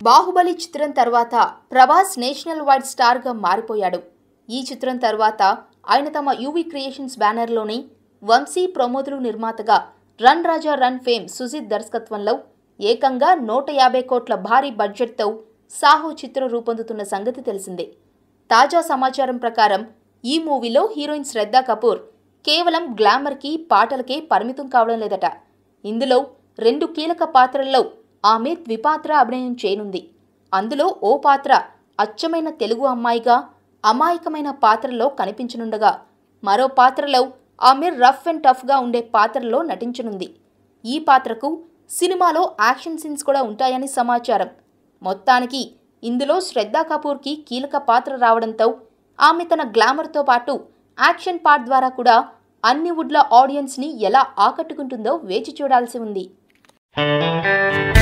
బాహుబలి చిత్రం తర్వాత Prabhas national wide స్టార్గా మారిపోయాడు ఈ చిత్రం తర్వాత ఆయన తమ యూవీ క్రియేషన్స్ బ్యానర్లోని వంశీ ప్రమోదులు నిర్మాతగా run Raja run fame Sujeeth దర్శకత్వంలో ఏకంగా నూట యాభై కోట్ల భారీ బడ్జెట్తో సాహో చిత్రం రూపొందుతున్న సంగతి తెలిసిందే తాజా సమాచారం ప్రకారం ఈ మూవీలో హీరోయిన్ శ్రద్ధా కపూర్ కేవలం గ్లామర్కి పాటలకే పరిమితం కావడం లేదట ఇందులో రెండు కీలక పాత్రల్లో ఆమె ద్విపాత్ర అభినయం చేయనుంది అందులో ఓ పాత్ర అచ్చమైన తెలుగు అమ్మాయిగా అమాయకమైన పాత్రలో కనిపించనుండగా మరో పాత్రలో ఆమె రఫ్ అండ్ టఫ్గా ఉండే పాత్రలో నటించనుంది ఈ పాత్రకు సినిమాలో యాక్షన్ సీన్స్ కూడా ఉంటాయని సమాచారం మొత్తానికి ఇందులో శ్రద్ధా కపూర్కి కీలక పాత్ర రావడంతో ఆమె తన గ్లామర్తో పాటు యాక్షన్ పార్ట్ ద్వారా కూడా అన్ని వుడ్ల ఆడియన్స్ని ఎలా ఆకట్టుకుంటుందో వేచి చూడాల్సి ఉంది